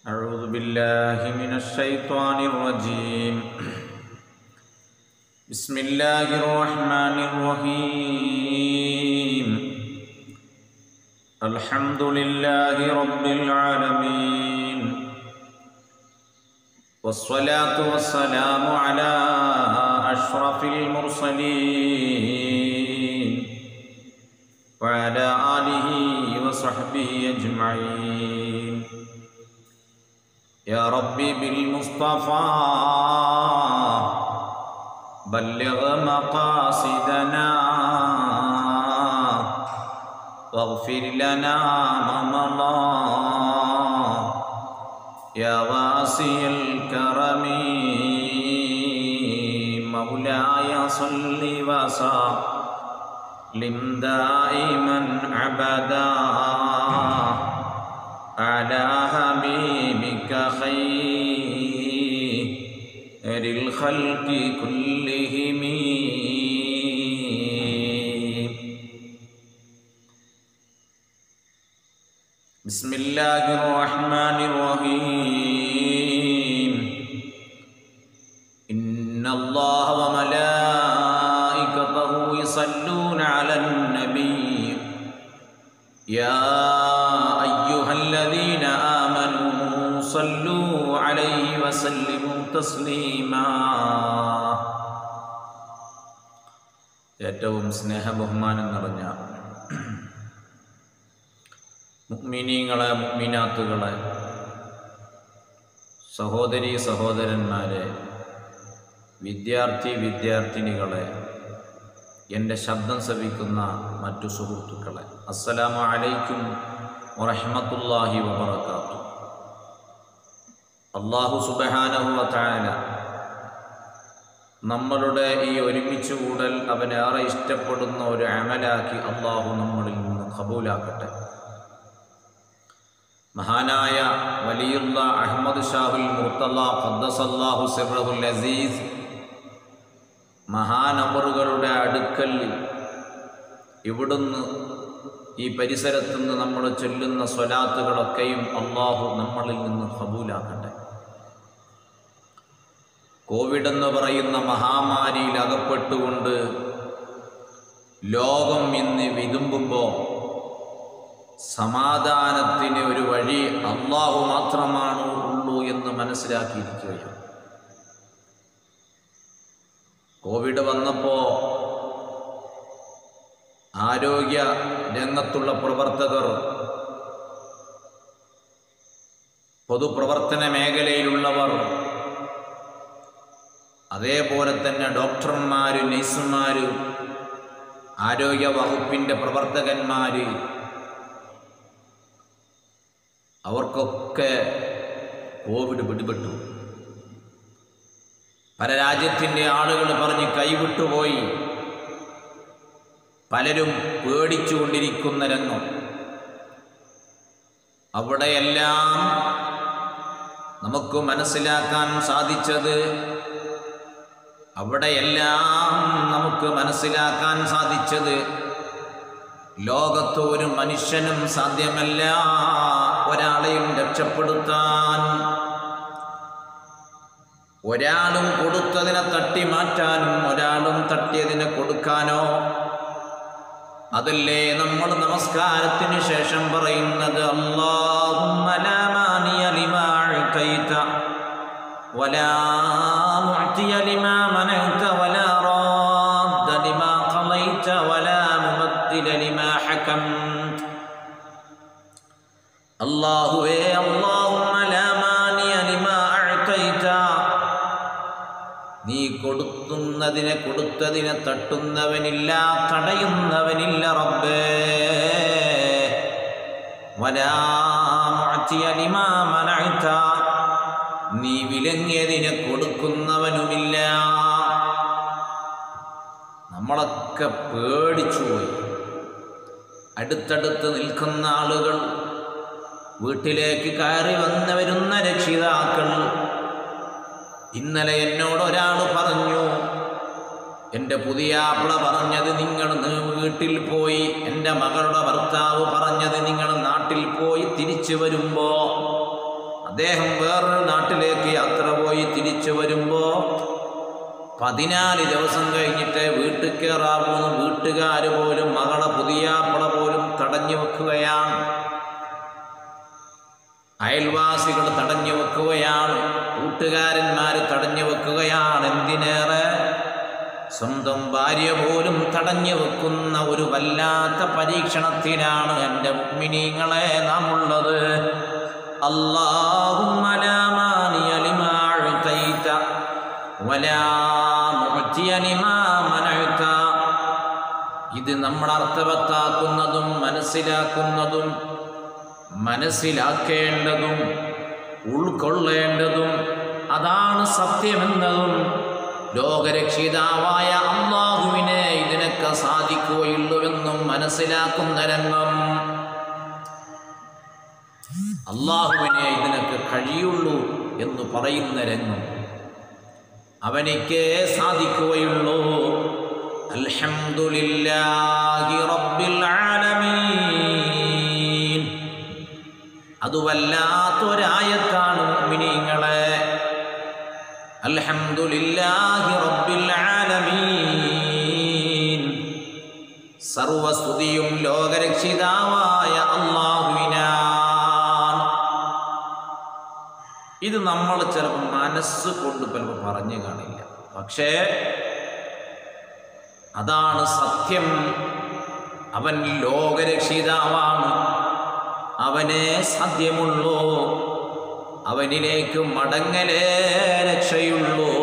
أعوذ بالله من الشيطان الرجيم بسم الله الرحمن الرحيم الحمد لله رب العالمين والصلاة والسلام على أشرف المرسلين وعلى آله وصحبه أجمعين يا ربي بالمصطفى بلغ مقاصدنا واغفر لنا ما مضى يا واسع الكرم مولاي صل وسلم دائما ابدا على حبيبك خير الخلق كلهم بسم الله الرحمن الرحيم إن الله وملائكته يصلون على النبي يا أيها الذين آمنوا صلوا عليه وسلموا تسليما ഏറ്റവും സ്നേഹബഹുമാനം നിറഞ്ഞ മുഗ്മിനീങ്ങളെ മുഗ്മിനാത്തുകളെ സഹോദരി സഹോദരന്മാരെ വിദ്യാർത്ഥി വിദ്യാർത്ഥിനികളെ എൻ്റെ ശബ്ദം ശ്രവിക്കുന്ന മറ്റു സുഹൃത്തുക്കളെ അസ്സലാമു അലൈക്കും വറഹ്മത്തുള്ളാഹി വബറകാത്തു അള്ളാഹു സുബഹാനഹു വതആല നമ്മളുടെ ഈ ഒരുമിച്ച് കൂടൽ അവനേറെ ഇഷ്ടപ്പെടുന്ന ഒരു അമലാക്കി അള്ളാഹു നമ്മളിൽ നിന്ന് കബൂലാക്കട്ടെ മഹാനായ വലിയുള്ള അഹമ്മദ് ഷാഹുൽ മുർത്തല്ല ഖദ്ദസല്ലാഹു സിറഹുൽ അസീസ് മഹാനവറുകളുടെ അടുക്കൽ ഇവിടുന്ന് ഈ പരിസരത്തു നിന്ന് നമ്മൾ ചൊല്ലുന്ന സ്വലാത്തുകളൊക്കെയും അള്ളാഹു നമ്മളിൽ നിന്ന് കബൂലാക്കട്ടെ കോവിഡ് എന്ന് പറയുന്ന മഹാമാരിയിൽ അകപ്പെട്ടുകൊണ്ട് ലോകം ഇന്ന് വിതുമ്പുമ്പോൾ സമാധാനത്തിന് ഒരു വഴി അള്ളാഹു മാത്രമാണ് ഉള്ളൂ എന്ന് മനസ്സിലാക്കിയിരിക്കുകയാണ് കോവിഡ് വന്നപ്പോൾ ആരോഗ്യ രംഗത്തുള്ള പ്രവർത്തകർ പൊതുപ്രവർത്തന മേഖലയിലുള്ളവർ അതേപോലെ തന്നെ ഡോക്ടർമാർ നഴ്സുമാർ ആരോഗ്യ വകുപ്പിൻ്റെ പ്രവർത്തകന്മാർ അവർക്കൊക്കെ കോവിഡ് പിടിപെട്ടു പല രാജ്യത്തിൻ്റെ ആളുകൾ പറഞ്ഞ് കൈവിട്ടുപോയി പലരും പേടിച്ചുകൊണ്ടിരിക്കുന്ന രംഗം അവിടെയെല്ലാം നമുക്ക് മനസ്സിലാക്കാൻ സാധിച്ചത് അവിടെയെല്ലാം നമുക്ക് മനസ്സിലാക്കാൻ സാധിച്ചത് ലോകത്ത് ഒരു മനുഷ്യനും സാധ്യമല്ല ഒരാളെയും രക്ഷപ്പെടുത്താൻ ഒരാളും കൊടുത്തതിനെ തട്ടി മാറ്റാനും ഒരാളും തട്ടിയതിനെ കൊടുക്കാനോ അതല്ലേ നമ്മൾ നമസ്കാരത്തിന് ശേഷം പറയുന്നത് അല്ലാഹുമ്മ ലാ മാനിയ ലിമാ അഅ്തൈത വലാ മുഅ്തിയ ലിമാ മനഅ്ത വലാ റാദ്ദ ലിമാ ഖളൈത വലാ മുബദ്ദില ലിമാ ഹകംത അല്ലാഹുവേ അല്ലാഹുമ്മ ലാ മാനിയ ലിമാ അഅ്തൈത നീ കൊടുക്കുന്നതിനെ കൊടുത്തതിനെ തട്ടുന്നവനില്ല തടയുന്നവനില്ല റബ്ബേ വലാ മുഅ്തിയ ലിമാ മനഅ്ത നീ വിലങ്ങിയതിനെ കൊടുക്കുന്നവനുമില്ല നമ്മളൊക്കെ പേടിച്ചുപോയി അടുത്തടുത്ത് നിൽക്കുന്ന ആളുകൾ വീട്ടിലേക്ക് കയറി വന്ന് വരുന്ന രക്ഷിതാക്കൾ ഇന്നലെ എന്നോട് ഒരാൾ പറഞ്ഞു എൻ്റെ പുതിയ ആപ്പിള പറഞ്ഞത് നിങ്ങൾ വീട്ടിൽ പോയി എൻ്റെ മകളുടെ ഭർത്താവ് പറഞ്ഞത് നിങ്ങൾ നാട്ടിൽ പോയി തിരിച്ചു വരുമ്പോൾ അദ്ദേഹം വേറൊരു നാട്ടിലേക്ക് യാത്ര പോയി തിരിച്ചു വരുമ്പോ പതിനാല് ദിവസം കഴിഞ്ഞിട്ട് വീട്ടിൽ കയറാവൂന്ന് വീട്ടുകാർ പോലും മകളെ പുതിയാപ്പള പോലും തടഞ്ഞു വെക്കുകയാണ് അയൽവാസികൾ തടഞ്ഞു വെക്കുകയാണ് കൂട്ടുകാരന്മാർ തടഞ്ഞു വെക്കുകയാണ് എന്തിനേറെ സ്വന്തം ഭാര്യ പോലും തടഞ്ഞു വെക്കുന്ന ഒരു വല്ലാത്ത പരീക്ഷണത്തിലാണ് എൻ്റെ മുഗ്മിനീങ്ങളെ നാം ഉള്ളത് اللهم لا مانع لما أعطيت ولا معطي لما منعت ഇത് നമ്മൾ അർത്ഥവത്താക്കുന്നതും മനസ്സിലാക്കുന്നതും മനസ്സിലാക്കേണ്ടതും ഉൾക്കൊള്ളേണ്ടതും അതാണ് സത്യമെന്നതും ലോകരക്ഷിതാവായ അള്ളാഹുവിനെ ഇതിനൊക്കെ സാധിക്കുകയുള്ളൂവെന്നും മനസ്സിലാക്കുന്ന രംഗം അള്ളാഹുവിനെ ഇതിനൊക്കെ കഴിയുള്ളൂ എന്ന് പറയുന്ന രംഗം അവനിക്കേ സാധിക്കുകയുള്ളൂ അൽഹംദുലില്ലാഹി റബ്ബിൽ ആലമീൻ അത് വല്ലാത്തൊരായത്താണ് മുഅ്മിനീങ്ങളെ അൽഹംദുലില്ലാഹി റബ്ബിൽ ആലമീൻ സർവസ്തുതിയും ലോകരക്ഷിതാവായ അള്ളാഹുവിനാണ് ഇത് നമ്മൾ ചിലപ്പോൾ മനസ്സ് കൊണ്ട് പലപ്പോൾ പറഞ്ഞു കാണില്ല പക്ഷേ അതാണ് സത്യം അവൻ ലോകരക്ഷിതാവാണ് അവനെ സാധ്യമുള്ളൂ അവനിലേക്ക് മടങ്ങലേ രക്ഷയുള്ളൂ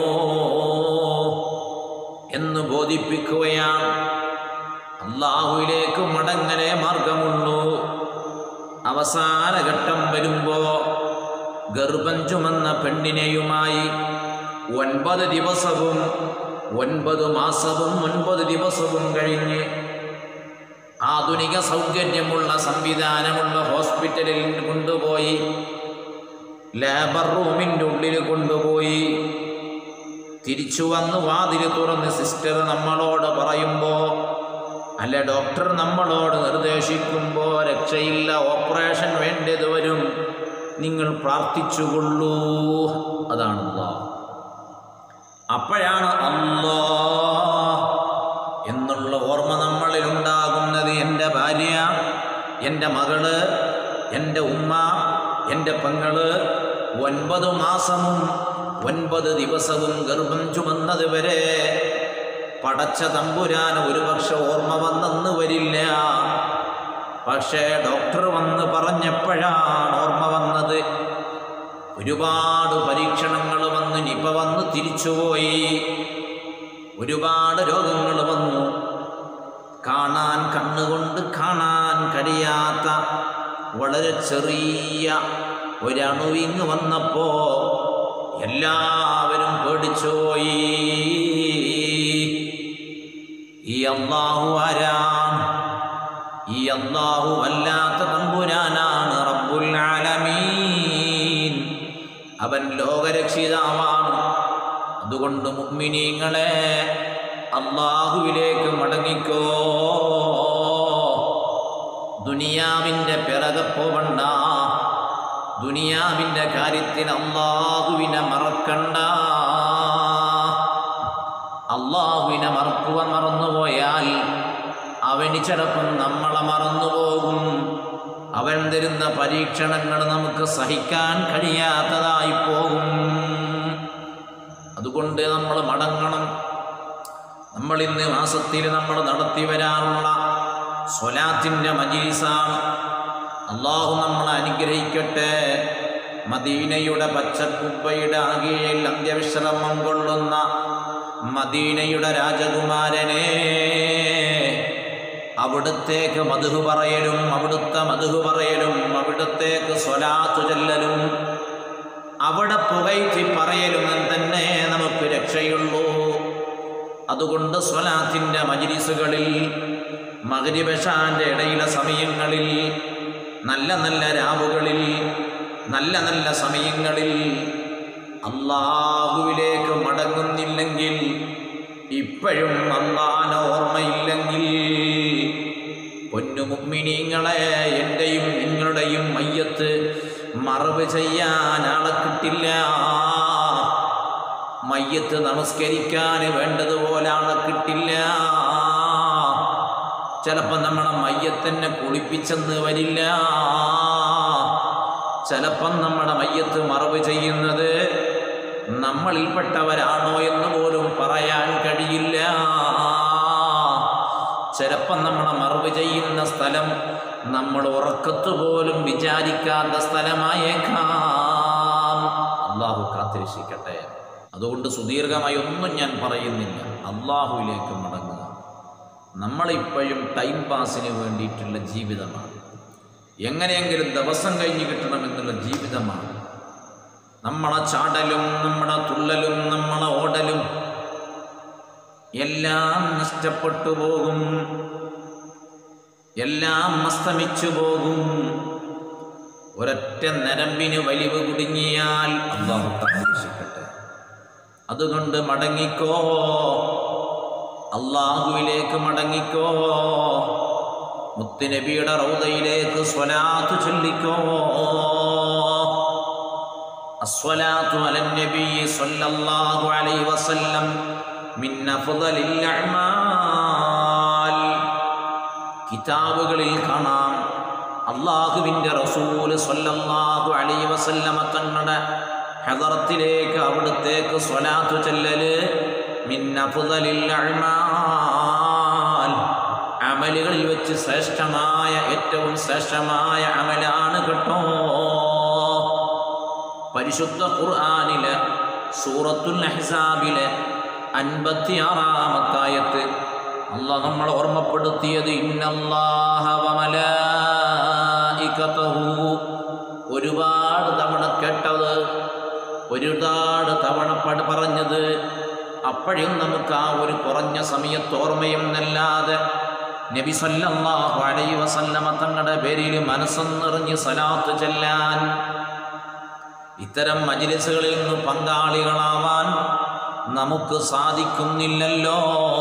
എന്ന് ബോധിപ്പിക്കുകയാണ് അള്ളാഹുവിലേക്ക് മടങ്ങലേ മാർഗമുള്ളൂ അവസാന ഘട്ടം വരുമ്പോ ഗർഭം ചുമന്ന പെണ്ണിനെയുമായി ഒൻപത് ദിവസവും ഒൻപത് മാസവും ഒൻപത് ദിവസവും കഴിഞ്ഞ് ആധുനിക സൗകര്യമുള്ള സംവിധാനമുള്ള ഹോസ്പിറ്റലിൽ കൊണ്ടുപോയി ലേബർ റൂമിൻ്റെ ഉള്ളിൽ കൊണ്ടുപോയി തിരിച്ചു വന്ന് വാതിൽ തുറന്ന് സിസ്റ്റർ നമ്മളോട് പറയുമ്പോൾ അല്ല ഡോക്ടർ നമ്മളോട് നിർദ്ദേശിക്കുമ്പോൾ രക്ഷയില്ല ഓപ്പറേഷൻ വേണ്ടത് വരും നിങ്ങൾ പ്രാർത്ഥിച്ചുകൊള്ളൂ അതാണ് അല്ലാഹ് അപ്പോഴാണ് അല്ലോ എന്നുള്ള ഓർമ്മ നമ്മളിൽ ഉണ്ടാകുന്നത് എൻ്റെ ഭാര്യ എൻ്റെ മകള് എൻ്റെ ഉമ്മ എൻ്റെ പെങ്ങള് ഒൻപത് മാസവും ഒൻപത് ദിവസവും ഗർഭം ചുമന്നത് വരെ പടച്ച തമ്പുരാൻ ഒരു പക്ഷെ ഓർമ്മ വന്നെന്ന് വരില്ല പക്ഷേ ഡോക്ടർ വന്ന് പറഞ്ഞപ്പോഴാണ് ഓർമ്മ വന്നത് ഒരുപാട് പരീക്ഷണങ്ങൾ വന്ന് നിപ വന്ന് തിരിച്ചുപോയി ഒരുപാട് രോഗങ്ങൾ വന്നു കാണാൻ കണ്ണുകൊണ്ട് കാണാൻ കഴിയാത്ത വളരെ ചെറിയ ഒരണുവിങ് വന്നപ്പോ എല്ലാവരും പേടിച്ചുപോയി ഈ അള്ളാഹു ആരാണ് ഈ അള്ളാഹു അല്ലാത്ത തമ്പുരാനാണ് റബ്ബുൽ ആലമീൻ അവൻ ലോകരക്ഷിതാവാണ് അതുകൊണ്ട് മുഗ്മിനീങ്ങളെ അള്ളാഹുവിലേക്ക് മടങ്ങിക്കോ ദുനിയാവിൻ്റെ പിറകെ പോവണ്ട ദുനിയാവിൻ്റെ കാര്യത്തിൽ അള്ളാഹുവിനെ മറക്കണ്ട അള്ളാഹുവിനെ മറക്കുവാൻ മറന്നുപോയാൽ അവന് ചിലപ്പം നമ്മളെ മറന്നുപോകും അവൻ തരുന്ന പരീക്ഷണങ്ങൾ നമുക്ക് സഹിക്കാൻ കഴിയാത്തതായി പോകും അതുകൊണ്ട് നമ്മൾ മടങ്ങണം നമ്മൾ ഇന്ന് മാസത്തിൽ നമ്മൾ നടത്തി വരാറുള്ള സ്വലാത്തിൻ്റെ മജീസാണ് അള്ളാഹു നമ്മളെ അനുഗ്രഹിക്കട്ടെ മദീനയുടെ പച്ചക്കുപ്പയുടെ ആകെയിൽ അന്ത്യവിശ്രമം കൊള്ളുന്ന മദീനയുടെ രാജകുമാരനെ അവിടുത്തേക്ക് മധു പറയലും അവിടുത്തെ മധു പറയലും അവിടുത്തേക്ക് സ്വലാത്തു ചെല്ലലും അവിടെ പുകയ്ത്തി പറയലും തന്നെ നമുക്ക് രക്ഷയുള്ളൂ അതുകൊണ്ട് സ്വലാത്തിൻ്റെ മജിലിസുകളിൽ മകരിബഷാന്റെ ഇടയിലെ സമയങ്ങളിൽ നല്ല നല്ല രാവുകളിൽ നല്ല നല്ല സമയങ്ങളിൽ അള്ളാഹുവിലേക്ക് മടങ്ങുന്നില്ലെങ്കിൽ ഇപ്പോഴും അള്ളാന ഓർമ്മയില്ലെങ്കിൽ പൊന്നു മുഗ്മിനീങ്ങളെ എൻ്റെയും നിങ്ങളുടെയും മയ്യത്ത് മറവ് ചെയ്യാൻ ആളെ കിട്ടില്ല മയ്യത്ത് നമസ്കരിക്കാൻ വേണ്ടതുപോലെ ആളെ കിട്ടില്ല ചിലപ്പോൾ നമ്മളെ മയ്യത്തിനെ കുളിപ്പിച്ചെന്ന് വരില്ല ചിലപ്പം നമ്മുടെ മയ്യത്ത് മറവ് ചെയ്യുന്നത് നമ്മളിൽപ്പെട്ടവരാണോ എന്ന് പോലും പറയാൻ കഴിയില്ല ചിലപ്പം നമ്മളെ മറവ് ചെയ്യുന്ന സ്ഥലം നമ്മൾ ഉറക്കത്ത് പോലും വിചാരിക്കാത്ത സ്ഥലമായേക്കാം അള്ളാഹു കാത്തിരക്ഷിക്കട്ടെ അതുകൊണ്ട് സുദീർഘമായി ഒന്നും ഞാൻ പറയുന്നില്ല അള്ളാഹുവിലേക്ക് മടങ്ങുക നമ്മളിപ്പോഴും ടൈം പാസിന് വേണ്ടിയിട്ടുള്ള ജീവിതമാണ് എങ്ങനെയെങ്കിലും ദിവസം കഴിഞ്ഞ് കിട്ടണമെന്നുള്ള ജീവിതമാണ് നമ്മളെ ചാടലും നമ്മുടെ തുള്ളലും നമ്മളെ ഓടലും എല്ലാം നഷ്ടപ്പെട്ടു പോകും എല്ലാം അസ്തമിച്ചു പോകും ഒരൊറ്റ നരമ്പിന് വലിവ് കുടുങ്ങിയാൽ അള്ളാഹു കാത്തിരക്ഷിക്കട്ടെ അതുകൊണ്ട് മടങ്ങിക്കോ അള്ളാഹുവിലേക്ക് മടങ്ങിക്കോ മുത്തുനബിയുടെ റൗദയിലേക്ക് സ്വലാത്ത് ചൊല്ലിക്കോ അസ്വലാത്തു അലൻ നബി സ്വല്ലല്ലാഹു അലൈഹി വസല്ലം മിൻ അഫ്ദലിൽ അഅ്മാൽ കിതാബുകളിൽ കാണാം അള്ളാഹുവിൻ്റെ റസൂല് സ്വല്ലല്ലാഹു അലൈഹി വസല്ലമ തങ്ങളുടെ ഹദറത്തിലേക്ക് അവിടത്തേക്ക് സ്വലാത്തു ചെല്ലല് മിൻ അഫ്ദലിൽ അഅ്മാൽ അമലുകളിൽ വെച്ച് ശ്രേഷ്ഠമായ ഏറ്റവും ശ്രേഷ്ഠമായ അമലാണ് കേട്ടോ പരിശുദ്ധ ഖുർആനിലെ സൂറത്തുൽ അഹ്സാബിലെ അൻപത്തിയാറാമത്തായത്ത് അള്ളാഹ് നമ്മൾ ഓർമ്മപ്പെടുത്തിയത് ഇന്നല്ലാഹ വമലായികതഹു ഒരുപാട് തവണ കേട്ടത് ഒരുപാട് തവണ പട് പറഞ്ഞത് അപ്പോഴും നമുക്ക് ആ ഒരു കുറഞ്ഞ സമയത്ത് ഓർമ്മയെന്നല്ലാതെ നബി സല്ലല്ലാഹു അലൈഹി വസല്ലമ തങ്ങളുടെ പേരിൽ മനസ്സെന്നിറഞ്ഞ് സലാത്ത് ചെല്ലാൻ ഇത്തരം മജിലിസുകളിൽ നിന്ന് പങ്കാളികളാവാൻ നമുക്ക് സാധിക്കുന്നില്ലല്ലോ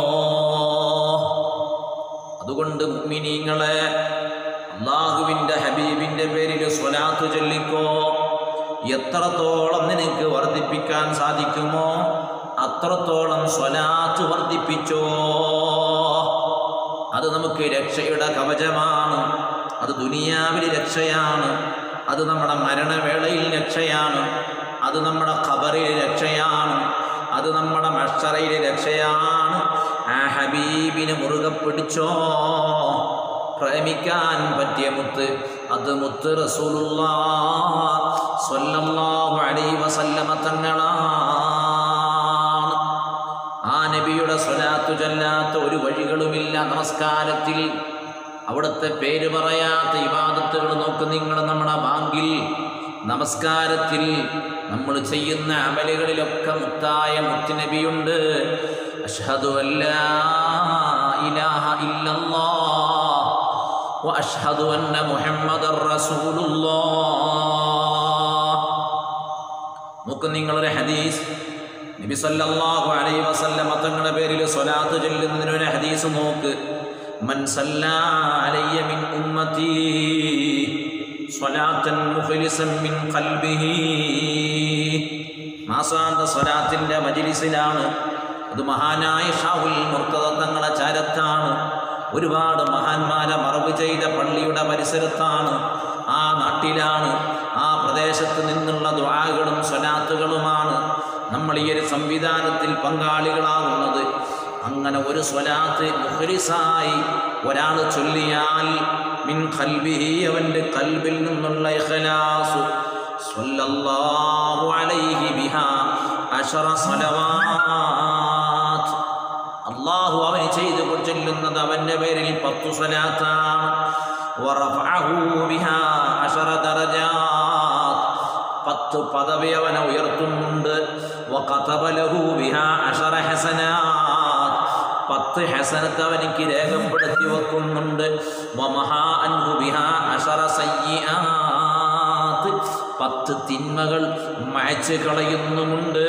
അതുകൊണ്ട് മുഅ്മിനീങ്ങളെ അള്ളാഹുവിൻ്റെ ഹബീബിൻ്റെ പേരിൽ സ്വലാത്ത് ചൊല്ലിക്കോ എത്രത്തോളം നിനക്ക് വർദ്ധിപ്പിക്കാൻ സാധിക്കുമോ അത്രത്തോളം സ്വലാത്ത് വർദ്ധിപ്പിച്ചോ അത് നമുക്ക് രക്ഷയുടെ കവചമാണ് അത് ദുനിയാവിൽ രക്ഷയാണ് അത് നമ്മുടെ മരണവേളയിൽ രക്ഷയാണ് അത് നമ്മുടെ ഖബറിൽ രക്ഷയാണ് അത് നമ്മുടെ മഷറയിൽ രക്ഷയാണ് ആ ഹബീബിനെ മുറുകെ പിടിച്ചോ പ്രേമിക്കാൻ പറ്റിയ മുത്ത് അത് മുത്ത് റസൂലുള്ളാഹു അലൈഹി വസല്ലമ തങ്ങളാണ് ആ നബിയുടെ സ്വലാത്തു ചൊല്ലാത്ത ഒരു വഴികളുമില്ല നമസ്കാരത്തിൽ അവിടുത്തെ പേര് പറയാത്ത ഇബാദത്തുകൾ നോക്ക് നിങ്ങൾ നമ്മുടെ ബാങ്കിൽ നമസ്കാരത്തിൽ നമ്മൾ ചെയ്യുന്ന അമലുകളിലൊക്കെ മുത്തായ മുത്തുനബിയുണ്ട് അഷ്ഹദു അല്ലാ ഇലാഹ ഇല്ലല്ലാഹ് വഅഷ്ഹദു അന്ന മുഹമ്മദർ റസൂലുള്ളാഹ് നോക്ക് നിങ്ങളൊരു ഹദീസ് നബി സല്ലല്ലാഹു അലൈഹി വസല്ലം തങ്ങളുടെ പേരിൽ സ്വലാത്ത് ചൊല്ലുന്നതിനൊരു ഹദീസ് നോക്ക് മൻ സല്ലാ അലയ്യ മിൻ ഉമ്മത്തി സ്വലാത്തൻ മുഖ്ലിസൻ മിൻ ഖൽബിഹി മാസാന്ത സ്വലാത്തിന്റെ മജ്ലിസിലാണ് അത് മഹാനായ ഷാഹുൽ മുർത്തദ തങ്ങളെ ചാരത്താണ് ഒരുപാട് മഹാന്മാരെ മറവ് ചെയ്ത പള്ളിയുടെ പരിസരത്താണ് ആ നാട്ടിലാണ് ആ പ്രദേശത്ത് നിന്നുള്ള ദ്വാകളും സ്വലാത്തുകളുമാണ് നമ്മൾ ഈ ഒരു സംവിധാനത്തിൽ പങ്കാളികളാകുന്നത് അങ്ങനെ ഒരു സ്വലാത്ത് മുഖരിസായി ഒരാൾ ചൊല്ലിയാൽ മിൻ ഖൽബിഹി അവൻ്റെ കൽബിൽ നിന്നുള്ള ഇഖ്ലാസു സ്വല്ലല്ലാഹു അലൈഹി ബിഹാ അശറ സ്വലവാത്ത് അള്ളാഹു അവന് ചെയ്തു ചൊല്ലുന്നത് അവൻ്റെ പേരിൽ പത്തു സ്വലാത്താണ് വറഫഅഹു ബിഹാ അശറ ദറജാത്ത് പത്ത് പദവി അവനെ ഉയർത്തുന്നുണ്ട് വഖതബ ലഹു ബിഹാ അശറ ഹസനാത്ത് പത്ത് ഹസനത്ത് അവനിക്ക് രേഖപ്പെടുത്തി വെക്കുന്നുണ്ട് വമഹാ അൻഹു ബിഹാ അശറ സയ്യിആത്ത് പത്ത് തിന്മകൾ മായ്ച്ച് കളയുന്നുമുണ്ട്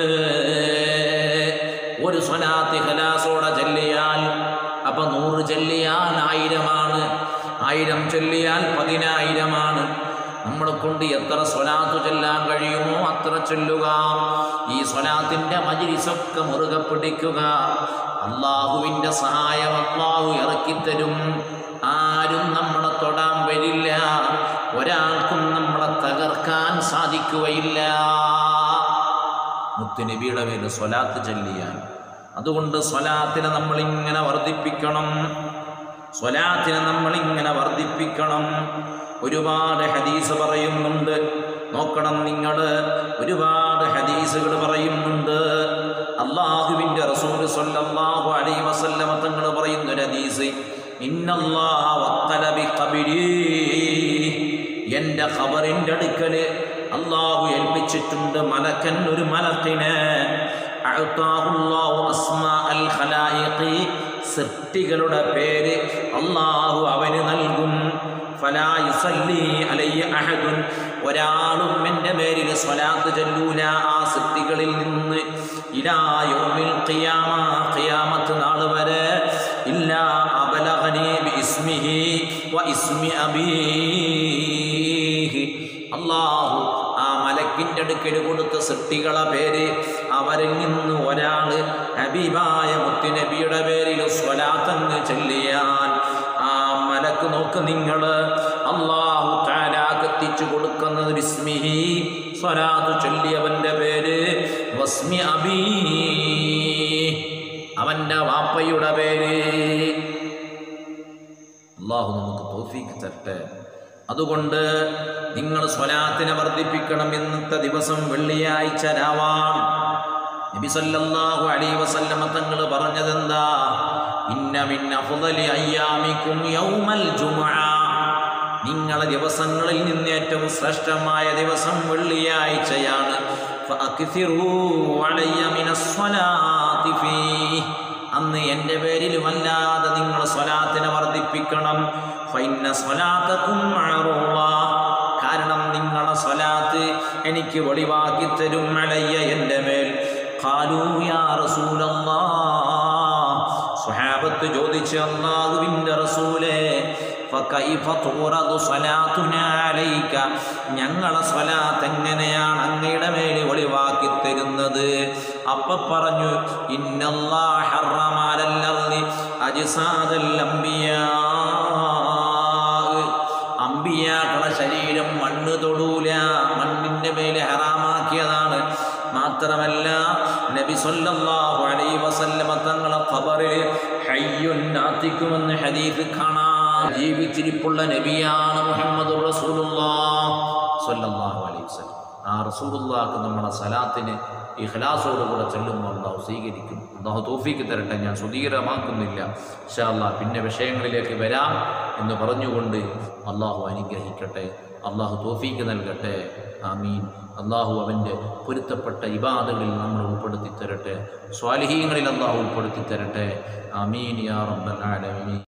ഒരു സ്വലാത്ത് ഖലാസോടെ ചൊല്ലിയാൽ അപ്പൊ നൂറ് ചൊല്ലിയാൽ ആയിരമാണ് ആയിരം ചൊല്ലിയാൽ പതിനായിരമാണ് നമ്മളെ കൊണ്ട് എത്ര സ്വലാത്ത് ചൊല്ലാൻ കഴിയുമോ അത്ര ചൊല്ലുക ഈ സ്വലാത്തിൻ്റെ മജിരിസൊക്കെ മുറുകെ പിടിക്കുക അള്ളാഹുവിൻ്റെ സഹായം അള്ളാഹു ഇറക്കിത്തരും ആരും നമ്മളെ തൊടാൻ വരില്ല ഒരാൾക്കും നമ്മളെ തകർക്കാൻ സാധിക്കുകയില്ല മുത്തുനബിയുടെ പേര് സ്വലാത്ത് ചൊല്ലിയാൽ അതുകൊണ്ട് സ്വലാത്തിനെ നമ്മളിങ്ങനെ വർദ്ധിപ്പിക്കണം സ്വലാത്തിനെ നമ്മളിങ്ങനെ വർദ്ധിപ്പിക്കണം ഒരുപാട് ഹദീസ് പറയുന്നുണ്ട് നോക്കണം നിങ്ങൾ ഒരുപാട് ഹദീസുകൾ പറയുന്നുണ്ട് അള്ളാഹുവിൻ്റെ റസൂൽ സ്വല്ലല്ലാഹു അലൈഹി വസല്ലമ തങ്ങൾ പറയുന്ന ഒരു ഹദീസ് ഇന്നല്ലാഹ വക്കല ബിഖബരി എൻ്റെ ഖബറിൻ്റെ അടുക്കല് അള്ളാഹു ഏൽപ്പിച്ചിട്ടുണ്ട് മലക്കൻ ഒരു മലക്കിന് അഅ്താഹുല്ലാഹു അസ്മാ അൽ ഖലായിഖി സൃഷ്ടികളുടെ പേര് അള്ളാഹു അവന് നൽകും ഫലാ യുസല്ലി അലയ്യ അഹദുൻ ഒരാളും എൻ്റെ പേരിൽ സ്വലാത്ത് ചൊല്ലൂല ആ സൃഷ്ടികളിൽ നിന്ന് ഇലാ യൗമിൽ ഖിയാമ ഖിയാമത്ത് നാൾ വരെ ഇല്ലാ അബലഗനി ബിസ്മിഹി വ ഇസ്മി അബീഹി അള്ളാഹു ആ മലക്കിൻ്റെ അടുക്കൽ കൊടുത്ത സൃഷ്ടികളെ പേര് അവരിൽ നിന്ന് ഒരാള് ഹബീബായ മുത്തുനബിയുടെ പേരിൽ സ്വലാത്തങ്ങ് ചൊല്ലിയാൽ ആ മലക്ക് നോക്ക് നിങ്ങൾ അള്ളാഹു താലാകെത്തിച്ചു കൊടുക്കുന്നത് വിസ്മിഹി സ്വലാത്ത് ചൊല്ലിയവൻ്റെ പേര് വസ്മി അബീ അവൻ്റെ വാപ്പയുടെ പേര് അള്ളാഹു നമുക്ക് തോഫീക്ക് തരട്ടെ അതുകൊണ്ട് നിങ്ങൾ സ്വലാത്തിനെ വർദ്ധിപ്പിക്കണം ഇന്നത്തെ ദിവസം വെള്ളിയാഴ്ച രാവാം നബി സല്ലല്ലാഹു അലൈഹി വസല്ലമ തങ്ങൾ പറഞ്ഞതെന്താ ഇന്ന മിൻ അഫ്ദലി അയ്യാമിക്കും യൗമൽ ജുമുഅ നിങ്ങളെ ദിവസങ്ങളിൽ നിന്ന് ഏറ്റവും ശ്രേഷ്ഠമായ ദിവസം വെള്ളിയാഴ്ചയാണ് ഫഅക്സിറൂ അലയ്യ മിനസ്സലാത്തി ഫീഹി അന്ന് എൻ്റെ പേരിൽ വല്ലാതെ നിങ്ങൾ സ്വലാത്തിനെ വർദ്ധിപ്പിക്കണം ഫൈന സ്വലാത്തക്കും കാരണം നിങ്ങളെ സ്വലാത്ത് എനിക്ക് വെളിവാക്കി തരും അലയ്യ എൻ്റെ മേൽ ഖാലൂ യാ റസൂലല്ലാ സ്വഹാബത്ത് ചോദിച്ച് അള്ളാഹുവിൻ്റെ റസൂലേ ഫകൈഫ തുറദു സ്വലാത്തുനാ അലൈക ഞങ്ങളെ സ്വലാത്ത് എങ്ങനെയാണ് അങ്ങയുടെ മേൽ ഒളിവാക്കി തരുന്നത് അപ്പ പറഞ്ഞു ഇന്നല്ലാഹ ഹറമ അലൽ അർളി അജ്സാദൽ അംബിയാ അമ്പിയാക്കളെ ശരീരം മണ്ണ് തൊടൂല മണ്ണിൻ്റെ മേലെ ഹറാമാക്കിയതാണ് മാത്രമല്ല നബി സല്ലല്ലാഹു അലൈഹി വസല്ലമ തങ്ങളെ ഖബറിൽ ഹയ്യുൻ നാത്തിക്കുമെന്ന് ഹദീസ് കാണാം ജീവിച്ചിരിപ്പുള്ള നബിയാണ് മുഹമ്മദ് റസൂലുള്ളാഹ് സല്ലല്ലാഹു അലൈഹി വസല്ലം ആ റസൂലുള്ളാഹ്ക്ക് നമ്മുടെ സലാത്തിന് ഇഖ്ലാസോടുകൂടെ ചെല്ലുമ്പോൾ അള്ളാഹു സ്വീകരിക്കും അള്ളാഹു തോഫീക്ക് തരട്ടെ ഞാൻ സുധീരമാക്കുന്നില്ല ഇൻഷാ അല്ലാ പിന്നെ വിഷയങ്ങളിലേക്ക് വരാം എന്ന് പറഞ്ഞുകൊണ്ട് അള്ളാഹു അനുഗ്രഹിക്കട്ടെ അള്ളാഹു തോഫീക്ക് നൽകട്ടെ ആമീൻ അള്ളാഹു അവൻ്റെ പൊരുത്തപ്പെട്ട ഇബാദകളിൽ നമ്മൾ ഉൾപ്പെടുത്തി തരട്ടെ സ്വാലിഹീങ്ങളിൽ അള്ളാഹു ഉൾപ്പെടുത്തി തരട്ടെ ആമീൻ യാ റബ്ബൽ ആലമീൻ